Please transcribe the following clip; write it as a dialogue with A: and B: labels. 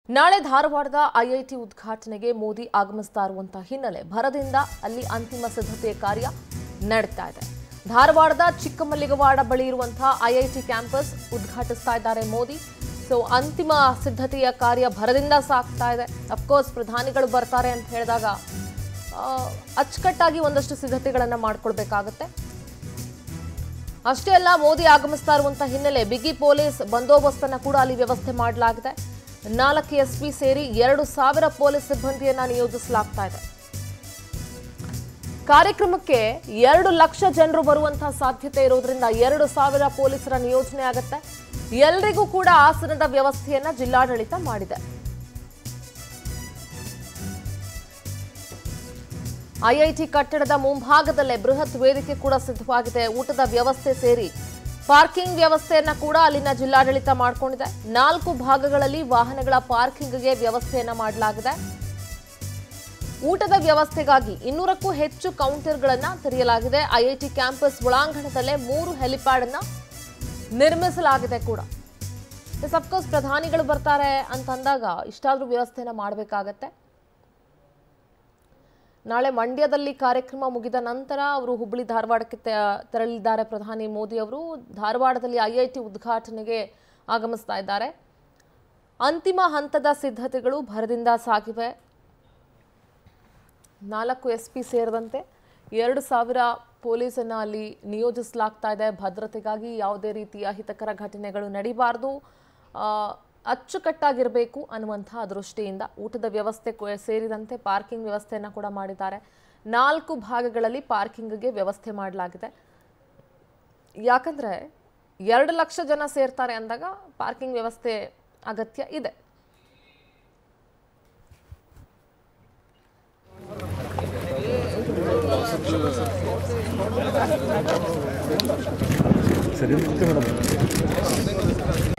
A: ನಾಳೆ ಧಾರವಾಡದ ಐಐಟಿ ಉದ್ಘಾಟನೆಗೆ ಮೋದಿ ಆಗಮಿಸ್ತಾ ಇರುವಂತಹ ಹಿನ್ನೆಲೆ ಭರದಿಂದ ಅಲ್ಲಿ ಅಂತಿಮ ಸಿದ್ಧತೆ ಕಾರ್ಯ ನಡೀತಾ ಇದೆ ಧಾರವಾಡದ ಚಿಕ್ಕಮಲ್ಲಿಗವಾಡ ಬಳಿ ಇರುವಂತಹ ಐಐಟಿ ಕ್ಯಾಂಪಸ್ ಉದ್ಘಾಟಿಸ್ತಾ ಇದ್ದಾರೆ ಮೋದಿ ಸೊ ಅಂತಿಮ ಸಿದ್ಧತೆಯ ಕಾರ್ಯ ಭರದಿಂದ ಸಾಗ್ತಾ ಇದೆ ಅಫ್ಕೋರ್ಸ್ ಪ್ರಧಾನಿಗಳು ಬರ್ತಾರೆ ಅಂತ ಹೇಳಿದಾಗ ಆ, ಅಚ್ಚುಕಟ್ಟಾಗಿ ಒಂದಷ್ಟು ಸಿದ್ಧತೆಗಳನ್ನು ಮಾಡ್ಕೊಳ್ಬೇಕಾಗತ್ತೆ ಅಷ್ಟೇ ಅಲ್ಲ ಮೋದಿ ಆಗಮಿಸ್ತಾ ಇರುವಂತಹ ಹಿನ್ನೆಲೆ ಬಿಗಿ ಪೊಲೀಸ್ ಬಂದೋಬಸ್ತನ್ನ ಕೂಡ ಅಲ್ಲಿ ವ್ಯವಸ್ಥೆ ಮಾಡಲಾಗಿದೆ ನಾಲ್ಕು ಎಸ್ಪಿ ಸೇರಿ ಎರಡು ಸಾವಿರ ಪೊಲೀಸ್ ಸಿಬ್ಬಂದಿಯನ್ನ ನಿಯೋಜಿಸಲಾಗ್ತಾ ಇದೆ ಕಾರ್ಯಕ್ರಮಕ್ಕೆ ಎರಡು ಲಕ್ಷ ಜನರು ಬರುವಂತಹ ಸಾಧ್ಯತೆ ಇರೋದ್ರಿಂದ ಎರಡು ಸಾವಿರ ಪೊಲೀಸರ ನಿಯೋಜನೆ ಆಗುತ್ತೆ ಎಲ್ರಿಗೂ ಕೂಡ ಆಸನದ ವ್ಯವಸ್ಥೆಯನ್ನ ಜಿಲ್ಲಾಡಳಿತ ಮಾಡಿದೆ ಐಐಟಿ ಕಟ್ಟಡದ ಮುಂಭಾಗದಲ್ಲೇ ಬೃಹತ್ ವೇದಿಕೆ ಕೂಡ ಸಿದ್ಧವಾಗಿದೆ ಊಟದ ವ್ಯವಸ್ಥೆ ಸೇರಿ ಪಾರ್ಕಿಂಗ್ ವ್ಯವಸ್ಥೆಯನ್ನ ಕೂಡ ಅಲ್ಲಿನ ಜಿಲ್ಲಾಡಳಿತ ಮಾಡಿಕೊಂಡಿದೆ ನಾಲ್ಕು ಭಾಗಗಳಲ್ಲಿ ವಾಹನಗಳ ಪಾರ್ಕಿಂಗ್ಗೆ ವ್ಯವಸ್ಥೆಯನ್ನ ಮಾಡಲಾಗಿದೆ ಊಟದ ವ್ಯವಸ್ಥೆಗಾಗಿ ಇನ್ನೂರಕ್ಕೂ ಹೆಚ್ಚು ಕೌಂಟರ್ಗಳನ್ನ ತೆರೆಯಲಾಗಿದೆ ಐಐಟಿ ಕ್ಯಾಂಪಸ್ ಒಳಾಂಗಣದಲ್ಲೇ ಮೂರು ಹೆಲಿಪ್ಯಾಡ್ ಅನ್ನ ನಿರ್ಮಿಸಲಾಗಿದೆ ಕೂಡ ಅಫ್ಕೋರ್ಸ್ ಪ್ರಧಾನಿಗಳು ಬರ್ತಾರೆ ಅಂತಂದಾಗ ಇಷ್ಟಾದ್ರೂ ವ್ಯವಸ್ಥೆಯನ್ನ ಮಾಡಬೇಕಾಗತ್ತೆ ನಾಳೆ ಮಂಡ್ಯದಲ್ಲಿ ಕಾರ್ಯಕ್ರಮ ಮುಗಿದ ನಂತರ ಅವರು ಹುಬ್ಬಳ್ಳಿ ಧಾರವಾಡಕ್ಕೆ ತೆ- ತೆರಳಿದ್ದಾರೆ ಪ್ರಧಾನಿ ಮೋದಿ ಅವರು ಧಾರವಾಡದಲ್ಲಿ ಐಐಟಿ ಉದ್ಘಾಟನೆಗೆ ಆಗಮಿಸ್ತಾ ಇದ್ದಾರೆ ಅಂತಿಮ ಹಂತದ ಸಿದ್ಧತೆಗಳು ಭರದಿಂದ ಸಾಗಿವೆ ನಾಲ್ಕು ಎಸ್ ಪಿ ಸೇರಿದಂತೆ ಎರಡು ಸಾವಿರ ಪೊಲೀಸನ್ನು ಅಲ್ಲಿ ನಿಯೋಜಿಸಲಾಗ್ತಾ ಇದೆ ಭದ್ರತೆಗಾಗಿ ಯಾವುದೇ ರೀತಿಯ ಹಿತಕರ ಘಟನೆಗಳು ನಡೀಬಾರ್ದು ಆ, ಅಚ್ಚುಕಟ್ಟಾಗಿರಬೇಕು ಅನ್ನುವಂತಹ ದೃಷ್ಟಿಯಿಂದ ಊಟದ ವ್ಯವಸ್ಥೆ ಕೂ- ಸೇರಿದಂತೆ ಪಾರ್ಕಿಂಗ್ ವ್ಯವಸ್ಥೆಯನ್ನು ಕೂಡ ಮಾಡಿದ್ದಾರೆ ನಾಲ್ಕು ಭಾಗಗಳಲ್ಲಿ ಪಾರ್ಕಿಂಗ್ಗೆ ವ್ಯವಸ್ಥೆ ಮಾಡಲಾಗಿದೆ ಯಾಕಂದ್ರೆ ಎರಡು ಲಕ್ಷ ಜನ ಸೇರ್ತಾರೆ ಅಂದಾಗ ಪಾರ್ಕಿಂಗ್ ವ್ಯವಸ್ಥೆ ಅಗತ್ಯ ಇದೆ
B: ಸರಿ ಮೇಡಮ್